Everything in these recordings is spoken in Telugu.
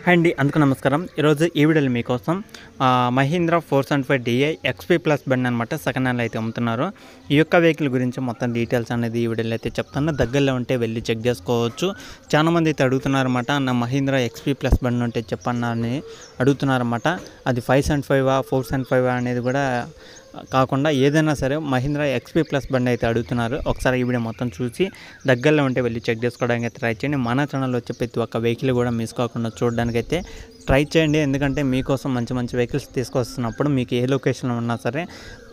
హాయ్ అండి అందుకు నమస్కారం ఈరోజు ఈ వీడియోలో మీకోసం ఆ, Mahindra four seventy five DI XP plus బండి అనమాట సెకండ్ హ్యాండ్ అయితే అమ్ముతున్నారు ఈ యొక్క వెహికల్ గురించి మొత్తం డీటెయిల్స్ అనేది ఈ వీడియోలో అయితే చెప్తాను దగ్గరలో ఉంటే వెళ్ళి చెక్ చేసుకోవచ్చు చాలా మంది అయితే అడుగుతున్నారన్నమాట అన్న మహీంద్రా ఎక్స్పీ ప్లస్ బండి ఉంటే చెప్పన్న అని అడుగుతున్నారన్నమాట అది five seventy five four seventy five అనేది కూడా కాకుండా ఏదైనా సరే మహీంద్రా ఎక్స్పీ ప్లస్ బండి అయితే అడుగుతున్నారు ఒకసారి ఈ వీడియో మొత్తం చూసి దగ్గరలో ఉంటే వెళ్ళి చెక్ చేసుకోవడానికి అయితే ట్రై చేయండి మన ఛానల్లో వచ్చే ప్రతి ఒక్క వెహికల్ కూడా మిస్ కాకుండా చూడడానికి అయితే ట్రై చేయండి ఎందుకంటే మీకోసం మంచి మంచి వెహికల్స్ తీసుకొస్తున్నప్పుడు మీకు ఏ లొకేషన్లో ఉన్నా సరే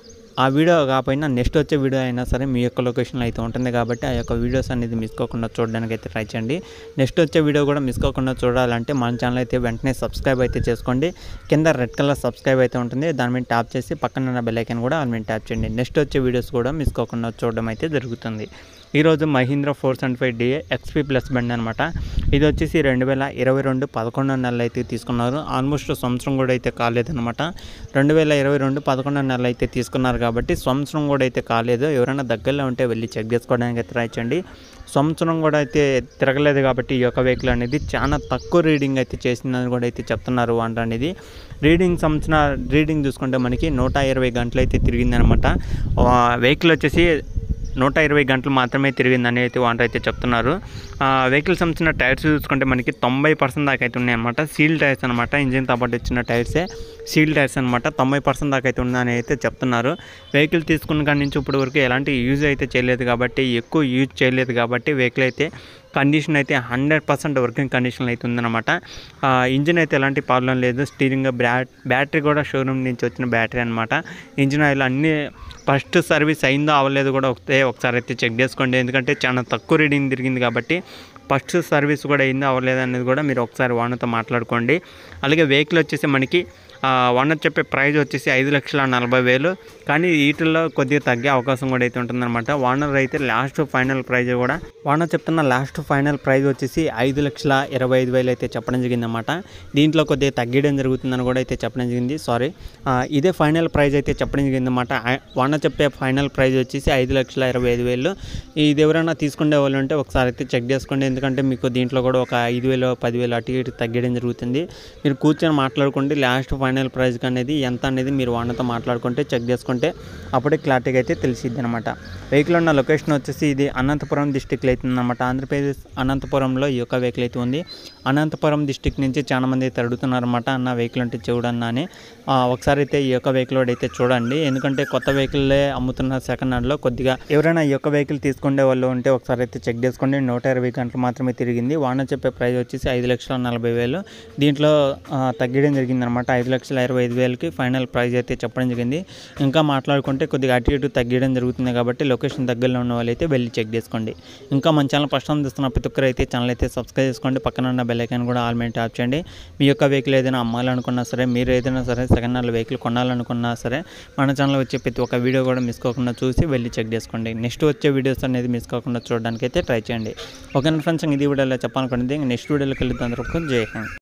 ఆ వీడియో కాకపోయినా నెక్స్ట్ వచ్చే వీడియో అయినా సరే మీ యొక్క లొకేషన్లో అయితే ఉంటుంది కాబట్టి ఆ యొక్క వీడియోస్ అనేది మిస్ కాకుండా చూడడానికి అయితే ట్రై చేయండి నెక్స్ట్ వచ్చే వీడియో కూడా మిస్ కాకుండా చూడాలంటే మన ఛానల్ అయితే వెంటనే సబ్స్క్రైబ్ అయితే చేసుకోండి కింద రెడ్ కలర్ సబ్స్క్రైబ్ అయితే ఉంటుంది దాని మీద ట్యాప్ చేసి పక్కన ఉన్న బెల్ ఐకాన్ కూడా దాని మీద ట్యాప్ చేయండి నెక్స్ట్ వచ్చే వీడియోస్ కూడా మిస్ కాకుండా చూడడం అయితే జరుగుతుంది ఈరోజు Mahindra four seventy five DA XP plus బండి అనమాట ఇది వచ్చేసి రెండు వేల ఇరవై రెండు పదకొండో నెలలు అయితే తీసుకున్నారు ఆల్మోస్ట్ సంవత్సరం కూడా అయితే కాలేదన్నమాట రెండు వేల ఇరవై రెండు పదకొండో నెలలు అయితే తీసుకున్నారు కాబట్టి సంవత్సరం కూడా అయితే కాలేదు ఎవరైనా దగ్గరలో ఉంటే వెళ్ళి చెక్ చేసుకోవడానికి అయితే ట్రై చేయండి సంవత్సరం కూడా అయితే తిరగలేదు కాబట్టి ఈ యొక్క వెహికల్ అనేది చాలా తక్కువ రీడింగ్ అయితే చేసిందని కూడా అయితే చెప్తున్నారు వంట అనేది రీడింగ్ సంవత్సరం రీడింగ్ చూసుకుంటే మనకి నూట ఇరవై గంటలు అయితే తిరిగిందనమాట వెహికల్ వచ్చేసి నూట ఇరవై గంటలు మాత్రమే తిరిగిందని అయితే వాళ్ళు అయితే చెప్తున్నారు ఆ, వెహికల్ సంబంధించిన టైర్స్ చూసుకుంటే మనకి తొంభై పర్సెంట్ దాకా అయితే ఉన్నాయన్నమాట సీల్ టైర్స్ అనమాట ఇంజిన్తో పాటు ఇచ్చిన టైర్సే సీల్ టైర్స్ అనమాట తొంభై పర్సెంట్ దాకా అయితే ఉందని అయితే చెప్తున్నారు వెహికల్ తీసుకున్న కాడి నుంచి ఇప్పటి వరకు ఎలాంటి యూజ్ అయితే చేయలేదు కాబట్టి ఎక్కువ యూజ్ చేయలేదు కాబట్టి వెహికల్ అయితే కండిషన్ అయితే హండ్రెడ్ పర్సెంట్ వర్కింగ్ కండిషన్ అయితే ఉందన్నమాట ఆ, ఇంజిన్ అయితే ఎలాంటి ప్రాబ్లం లేదు స్టీరింగ్ బ్యాట్ బ్యాటరీ కూడా షోరూమ్ నుంచి వచ్చిన బ్యాటరీ అనమాట ఇంజిన్ ఆయిల్ అన్నీ ఫస్ట్ సర్వీస్ అయిందో అవ్వలేదు కూడా ఒకటే ఒకసారి అయితే చెక్ చేసుకోండి ఎందుకంటే చాలా తక్కువ రీడింగ్ తిరిగింది కాబట్టి ఫస్ట్ సర్వీస్ కూడా అయిందో అవ్వలేదు అనేది కూడా మీరు ఒకసారి ఓనర్తో మాట్లాడుకోండి అలాగే వెహికల్ వచ్చేసి మనకి ఓనర్ చెప్పే ప్రైస్ వచ్చేసి ఐదు లక్షల నలభై వేలు కానీ వీటిల్లో కొద్దిగా తగ్గే అవకాశం కూడా అయితే ఉంటుందన్నమాట ఓనర్ అయితే లాస్ట్ ఫైనల్ ప్రైజ్ కూడా ఓనర్ చెప్తున్న లాస్ట్ ఫైనల్ ప్రైజ్ వచ్చేసి ఐదు లక్షల ఇరవై ఐదు వేలు అయితే చెప్పడం జరిగిందన్నమాట దీంట్లో కొద్దిగా తగ్గడం జరుగుతుందని కూడా అయితే చెప్పడం జరిగింది సారీ ఇదే ఫైనల్ ప్రైజ్ అయితే చెప్పడం జరిగిందన్నమాట ఓనర్ చెప్పే ఫైనల్ ప్రైజ్ వచ్చేసి ఐదు లక్షల ఇరవై ఐదు వేలు ఇది ఎవరైనా తీసుకునే వాళ్ళు ఉంటే ఒకసారి అయితే చెక్ చేసుకోండి ఎందుకంటే మీకు దీంట్లో కూడా ఒక ఐదు వేలు పదివేలు అటు ఇటు తగ్గడం జరుగుతుంది మీరు కూర్చొని మాట్లాడుకోండి లాస్ట్ ఫైనల్ ప్రైజ్ అనేది ఎంత అనేది మీరు ఓనర్తో మాట్లాడుకుంటే చెక్ చేసుకుంటే అప్పుడే క్లారిటీగా అయితే తెలిసిద్ది అనమాట వెహికల్ ఉన్న లొకేషన్ వచ్చేసి ఇది అనంతపురం డిస్టిక్లో అయితే ఉందన్నమాట ఆంధ్రప్రదేశ్ అనంతపురంలో ఈ యొక్క వెహికల్ అయితే ఉంది అనంతపురం డిస్టిక్ నుంచి చాలా మంది అయితే అడుగుతున్నారన్నమాట అన్న వెహికల్ అంటే చూడన్నా అని ఆ, ఒకసారి అయితే ఈ యొక్క వెహికల్ అయితే చూడండి ఎందుకంటే కొత్త వెహికల్లే అమ్ముతున్న సెకండ్ హ్యాండ్లో కొద్దిగా ఎవరైనా ఈ యొక్క వెహికల్ తీసుకునే వాళ్ళు ఉంటే ఒకసారి అయితే చెక్ చేసుకోండి నూట ఇరవై గంటలు మాత్రమే తిరిగింది వాన చెప్పే ప్రైస్ వచ్చేసి ఐదు లక్షల నలభై వేలు దీంట్లో ఆ, తగ్గడం జరిగింది అనమాట ఐదు లక్షల ఇరవై ఐదు వేలకి ఫైనల్ ప్రైస్ అయితే చెప్పడం జరిగింది ఇంకా మాట్లాడుకుంటే కొద్దిగా అటు ఇటు తగ్గడం జరుగుతుంది కాబట్టి లొకేషన్ దగ్గరలో ఉన్న వాళ్ళు అయితే వెళ్ళి చెక్ చేసుకోండి ఇంకా మన ఛానల్ ఫస్ట్ టైం చూస్తున్న ప్రతి ఒక్కరు అయితే ఛానల్ అయితే సబ్స్క్రైబ్ చేసుకోండి పక్కన ఉన్న బెల్ ఐకాన్ కూడా ఆల్ మీద ట్యాప్ చేయండి మీ యొక్క వెహికల్ ఏదైనా అమ్మాలనుకున్నా సరే మీరు ఏదైనా సరే సెకండ్ హ్యాండ్ వెహికల్ కొనాలనుకున్నా సరే మన ఛానల్ వచ్చే ప్రతి ఒక్క వీడియో కూడా మిస్ కాకుండా చూసి వెళ్ళి చెక్ చేసుకోండి నెక్స్ట్ వచ్చే వీడియోస్ అనేది మిస్ కాకుండా చూడడానికి అయితే ట్రై చేయండి ఓకే ఫ్రెండ్స్ ఇది వీడియోలో చెప్పాలనుకున్నది నెక్స్ట్ వీడియోలోకి వెళ్ళి అందరూ జై హింద్